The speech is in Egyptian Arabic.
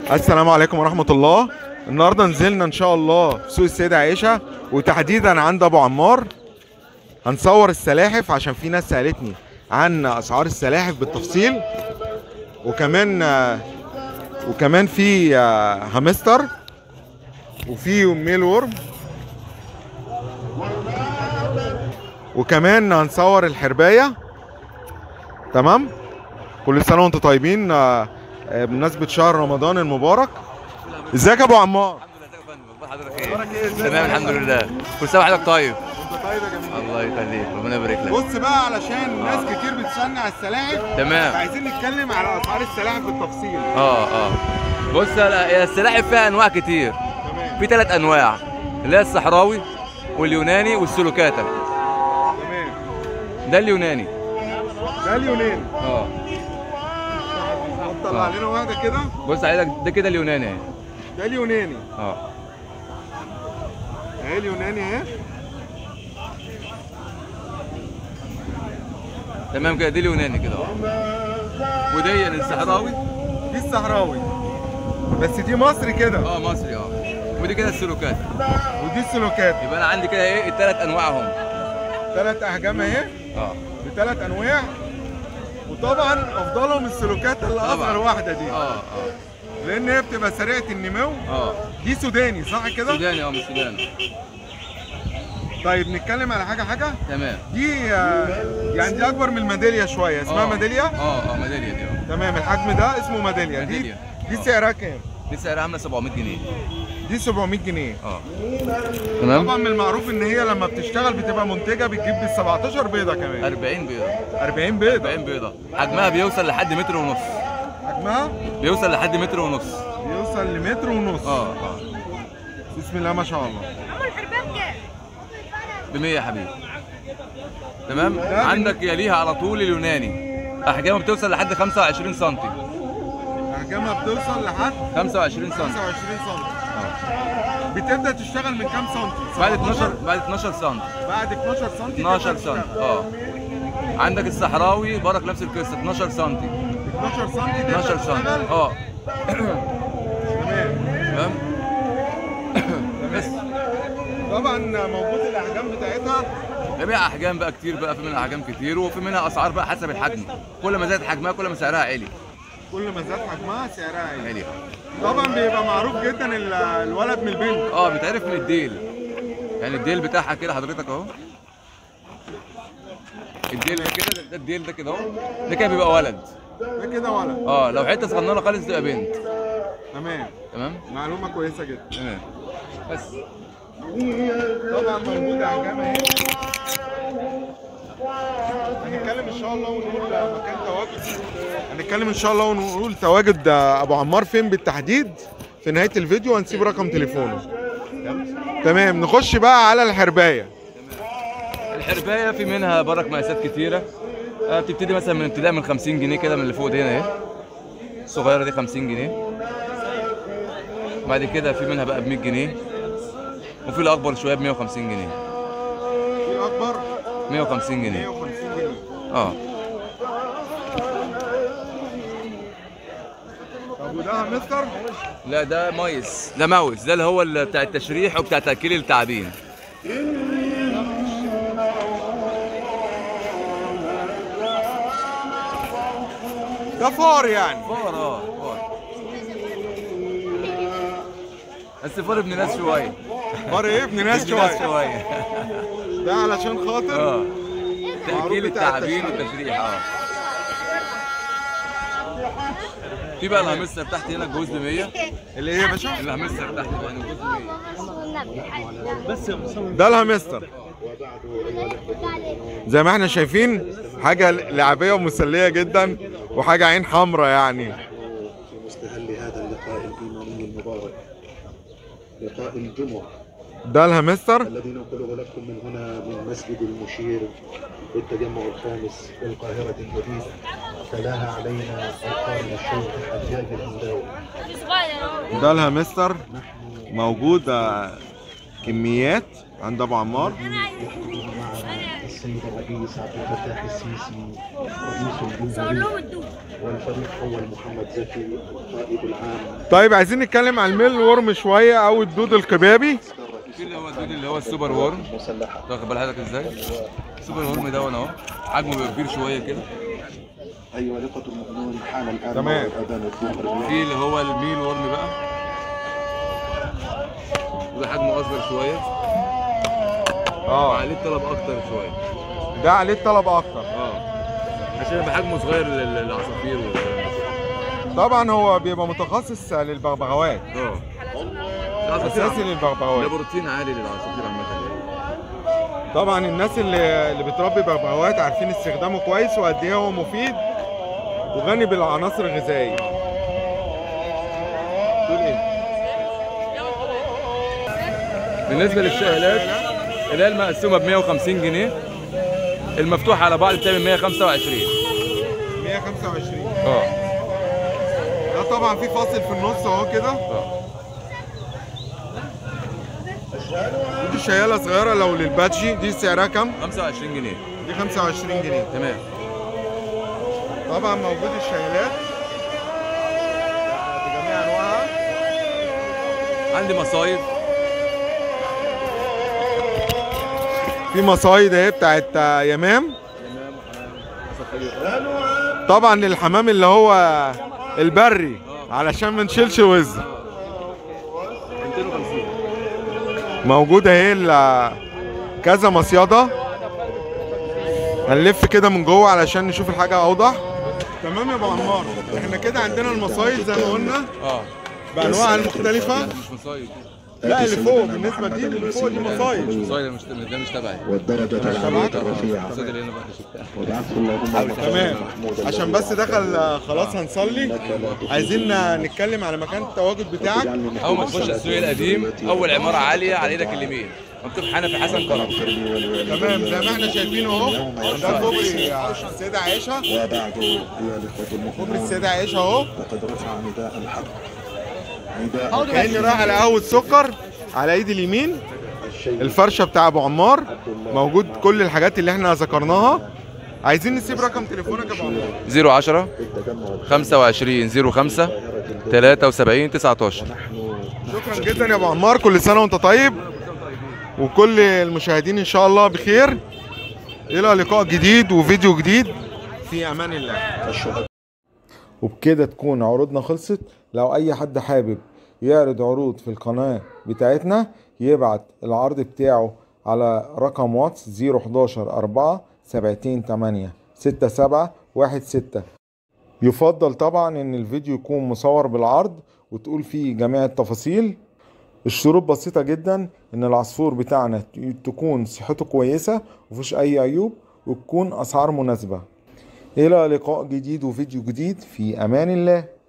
السلام عليكم ورحمة الله النهاردة نزلنا إن شاء الله في سوق السيدة عائشة وتحديدا عند أبو عمار هنصور السلاحف عشان في ناس سألتني عن أسعار السلاحف بالتفصيل وكمان آه، وكمان في آه، هامستر وفي ميل وورم وكمان هنصور الحرباية تمام كل سنة وانتم طيبين آه، آه، بمناسبة شهر رمضان المبارك ازيك يا ابو عمار الحمد لله ازيك يا فندم اخبار حضرتك ايه تمام الحمد لله كل سنه وحضرتك طيب انت طيب يا جميل الله يخليك ربنا يبارك لك بص بقى علشان ناس كتير بتسالني على السلاحف تمام عايزين نتكلم على اسعار السلاحف بالتفصيل اه اه بص لا، هي السلاحف فيها انواع كتير تمام في ثلاث انواع اللي هي الصحراوي واليوناني والسلوكاتا تمام ده اليوناني ده اليوناني اه طلع آه. لنا واحده كده بص عليك ده كده اليوناني اهي ده اليوناني اه اهي اليوناني اهي تمام كده دي اليوناني كده اه ودي الصحراوي دي الصحراوي بس دي مصري كده اه مصري اه ودي كده السلوكاتا ودي السلوكات يبقى انا عندي كده ايه الثلاث انواع هم ثلاث احجام اهي اه بثلاث انواع وطبعا افضلهم السلوكات اللي طبعاً. اصغر واحده دي اه اه لان هي بتبقى سريعه النمو اه دي سوداني صح كده سوداني اه مش سوداني طيب نتكلم على حاجه حاجه تمام دي آه، يعني دي اكبر من الميداليه شويه اسمها آه. ميداليه اه اه ميداليه دي اه تمام الحجم ده اسمه ميداليه دي ميدالية. دي آه. سعرها كام دي سعرها عامله 700 جنيه دي 700 جنيه اه طبعا تمام من المعروف ان هي لما بتشتغل بتبقى منتجه بتجيب بال 17 بيضه كمان 40 بيضه 40 بيضه 40 بيضه حجمها بيوصل لحد متر ونص حجمها بيوصل لحد متر ونص بيوصل لمتر ونص اه اه بسم الله ما شاء الله ب 100 يا حبيبي تمام ده عندك يليها على طول اليوناني احجامها بتوصل لحد 25 سم احجامها بتوصل لحد 25 سم 25 سم اه بتبدا تشتغل من كام سم بعد 12 بعد 12 سم بعد 12 سم 12 سم اه عندك الصحراوي برك نفس القصه 12 سم 12 سم 12 سم تشتغل اه تمام تمام بس طبعا موجود الاحجام بتاعتها جميع احجام بقى كتير بقى في منها احجام كتير وفي منها اسعار بقى حسب الحجم كل ما زاد حجمها كل ما سعرها عالي كل ما زاد حجمها سعرها عالي عالي طبعا بيبقى معروف جدا ال- الولد من البنت اه بتعرف من الديل يعني الديل بتاعها كده حضرتك اهو الديل ده كده ده الديل ده كده اهو ده كده بيبقى ولد ده كده ولد اه لو حته صغننه خالص تبقى بنت تمام تمام معلومه كويسه جدا تمام بس طبعا موجود احجام اهي هنتكلم ان شاء الله ونقول مكان تواجد هنتكلم ان شاء الله ونقول تواجد ابو عمار فين بالتحديد في نهايه الفيديو هنسيب رقم تليفونه تمام نخش بقى على الحربايه الحربايه في منها برك مقاسات كتيره آه، بتبتدي مثلا من ابتداء من 50 جنيه كده من اللي فوق دي هنا اهي الصغيره دي 50 جنيه بعد كده في منها بقى ب 100 جنيه وفي الاكبر شويه ب 150 جنيه في الاكبر 150 جنيه 150 جنيه اه طب وده مستر لا ده مايس ده ماوس ده اللي هو اللي بتاع التشريح وبتاع تاكيل التعابين ده فار يعني فار اه فار بس فار ابن ناس شويه فار ايه ابن ناس ابن ناس شويه شويه ده علشان خاطر اه تاكيل بتاع التعابين التشريح. والتشريح اه في بقى الهامستر تحت هنا الجوز ب 100 اللي ايه يا باشا الهامستر تحت يعني الجوز ب 100 ده الهامستر زي ما احنا شايفين حاجه لعبيه ومسليه جدا وحاجه عين حمراء يعني في مستهل هذا اللقاء الإيماني المبارك لقاء الجمعة ده الهامستر الذي ننقله لكم من هنا من مسجد المشير بالتجمع الخامس في القاهرة الجديدة تلاها علينا القارئ الشيخ حجاج الهنداوي ده الهامستر موجود آه، كميات عند ابو عمار يحضر معنا السيد الرئيس عبد الفتاح السيسي رئيس صور لهم الجمهورية الدود والفريق أول محمد زكي القائد العام طيب عايزين نتكلم عن الميل ورم شويه او الدود القبابي في اللي هو الدود اللي هو السوبر وورم المسلحة واخد بال حضرتك ازاي؟ السوبر وورم ده اهو حجمه بيبقى كبير شويه كده أيها الإخوة المؤمنون حان الآن تمام. موعد أذان الظهر في اللي هو الميل وورم بقى وده حجمه اصغر شويه اه وعليه طلب اكتر شويه ده عليه الطلب اكتر اه عشان يبقى حجمه صغير لل- للعصافير والكلام ده. طبعا هو بيبقى متخصص للبغبغاوات اه العصافير اساسي عم- ده للبغبغاوات بروتين عالي للعصافير عامه يعني. طبعا الناس اللي اللي بتربي بغبغاوات عارفين استخدامه كويس وقد ايه هو مفيد وغني بالعناصر الغذائيه تقول ايه بالنسبه للشهلات اللي هي المقسومه ب 150 جنيه المفتوحه على بعض بتعمل 125 125 اه ده طبعا في فاصل في النص اهو كده اه ودي شياله صغيره لو للباتشي دي سعرها كام 25 جنيه دي 25 جنيه تمام طبعا موجود الشيالات بجميع انواعها عندي مصايد في مصايد اهي بتاعت آه، يمام طبعا الحمام اللي هو البري علشان ما نشيلش وزن 250 موجودة اهي ال- كذا مصيدة هنلف كده من جوه علشان نشوف الحاجة أوضح تمام يا أبو عمار احنا كده عندنا المصايد زي ما قلنا اه بأنواعها المختلفة مش مصايد لا اللي فوق بالنسبة دي اللي فوق دي مصايد مصايد مش ده مش تبعي والدرجة العالية الرفيعة المصايد اللي هنا بقى شفتها وابعثه اللهم مقاما تمام محمودا عشان بس دخل آه، خلاص هنصلي عايزين آه، نتكلم على مكان التواجد بتاعك اول ما تخش السوق القديم اول عماره عاليه على ايدك اليمين مكتوب حنفي حسن كرم تمام زي ما احنا شايفين اهو ده كوبري آه، السيدة عائشة وبعد أيها الإخوة كوبري المؤمنون السيدة عائشة اهو لقد رفع نداء الحق نداء كأني رايح على قهوة سكر على ايدي اليمين الشيء الفرشه بتاع ابو عمار موجود كل الحاجات اللي احنا ذكرناها عايزين نسيب رقم تليفونك يا ابو عمار 010 التجمع 25 05 73 19 شكرا جدا يا ابو عمار كل سنه وانت طيب وكل المشاهدين ان شاء الله بخير الى لقاء جديد وفيديو جديد في امان الله الشهداء وبكده تكون عروضنا خلصت لو اي حد حابب يعرض عروض في القناة بتاعتنا يبعت العرض بتاعه على رقم واتس 011 4 7 8 6 7 1 6 يفضل طبعا ان الفيديو يكون مصور بالعرض وتقول فيه جميع التفاصيل الشروط بسيطة جدا ان العصفور بتاعنا تكون صحته كويسة ومفيش اي عيوب وتكون اسعار مناسبة الى لقاء جديد وفيديو جديد في امان الله